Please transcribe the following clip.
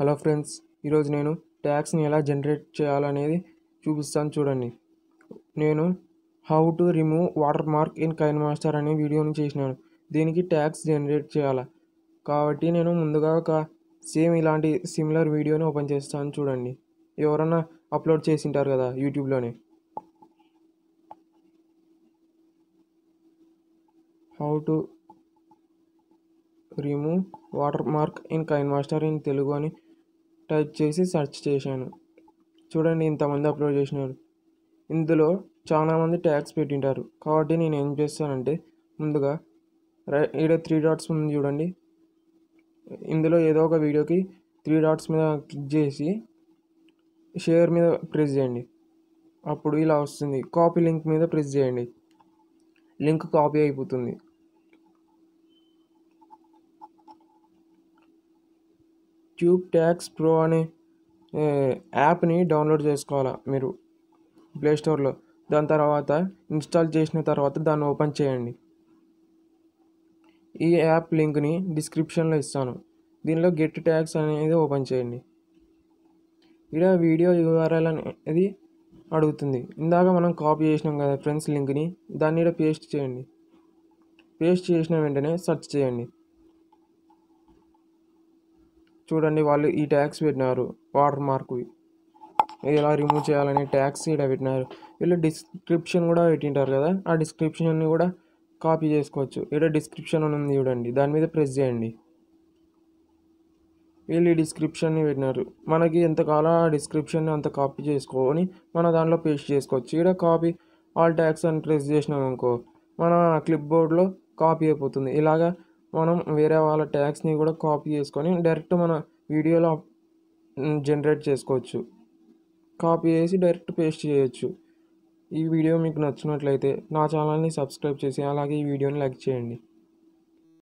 hello friends ఈరోజు నేను ట్యాక్స్ని ఎలా జనరేట్ చేయాలనేది చూపిస్తాను చూడండి నేను how to remove water mark in KineMaster అనే వీడియోని చేసినాను దీనికి ట్యాక్స్ జనరేట్ చేయాలి కాబట్టి నేను ముందుగా ఒక సేమ్ ఇలాంటి సిమిలర్ వీడియోని ఓపెన్ చేస్తాను చూడండి ఎవరన్నా అప్లోడ్ చేసి ఉంటారు కదా యూట్యూబ్లోనే how to remove water mark in KineMaster in Telugu అని టైప్ చేసి సెర్చ్ చేశాను చూడండి ఇంతమంది అప్లోడ్ చేసినారు ఇందులో చాలామంది ట్యాగ్స్ పెట్టింటారు కాబట్టి నేను ఏం చేస్తానంటే ముందుగా రై ఈడ త్రీ డాట్స్ ఉంది చూడండి ఇందులో ఏదో ఒక వీడియోకి త్రీ డాట్స్ మీద క్లిక్ చేసి షేర్ మీద ప్రెస్ చేయండి అప్పుడు ఇలా వస్తుంది కాపీ లింక్ మీద ప్రెస్ చేయండి లింక్ కాపీ అయిపోతుంది ట్యూబ్ ట్యాక్స్ ప్రో అనే ఏ, యాప్ని డౌన్లోడ్ చేసుకోవాలా మీరు ప్లే స్టోర్లో దాని తర్వాత ఇన్స్టాల్ చేసిన తర్వాత దాన్ని ఓపెన్ చేయండి ఈ యాప్ లింక్ని డిస్క్రిప్షన్లో ఇస్తాను దీనిలో గెట్ ట్యాగ్స్ అనేది ఓపెన్ చేయండి ఇక్కడ వీడియో యూఆర్ఎల్ అనేది అడుగుతుంది ఇందాక మనం కాపీ చేసినాం కదా ఫ్రెండ్స్ లింక్ని దాన్ని ఇక్కడ పేస్ట్ చేయండి పేస్ట్ చేసిన వెంటనే సెర్చ్ చేయండి చూడండి వాళ్ళు ఈ ట్యాగ్స్ పెట్టినారు వాటర్ మార్క్వి ఎలా రిమూవ్ చేయాలని ట్యాగ్స్ ఇక్కడ పెట్టినారు వీళ్ళు డిస్క్రిప్షన్ కూడా పెట్టింటారు కదా ఆ డిస్క్రిప్షన్ని కూడా కాపీ చేసుకోవచ్చు ఇక్కడ డిస్క్రిప్షన్ అని ఉంది చూడండి దాని మీద ప్రెస్ చేయండి వీళ్ళు ఈ డిస్క్రిప్షన్ని పెట్టినారు మనకి ఎంత కావాలో ఆ డిస్క్రిప్షన్ అంత కాపీ చేసుకొని మన దాంట్లో పేస్ట్ చేసుకోవచ్చు ఇక్కడ కాపీ ఆల్ ట్యాగ్స్ అని ప్రెస్ చేసినాం అనుకో మన క్లిప్ బోర్డ్లో కాపీ అయిపోతుంది ఇలాగా మనం వేరే వాళ్ళ ట్యాగ్స్ని కూడా కాపీ చేసుకొని డైరెక్ట్ మన వీడియోలో జనరేట్ చేసుకోవచ్చు కాపీ చేసి డైరెక్ట్ పేస్ట్ చేయొచ్చు ఈ వీడియో మీకు నచ్చినట్లయితే నా ఛానల్ని సబ్స్క్రైబ్ చేసి అలాగే ఈ వీడియోని లైక్ చేయండి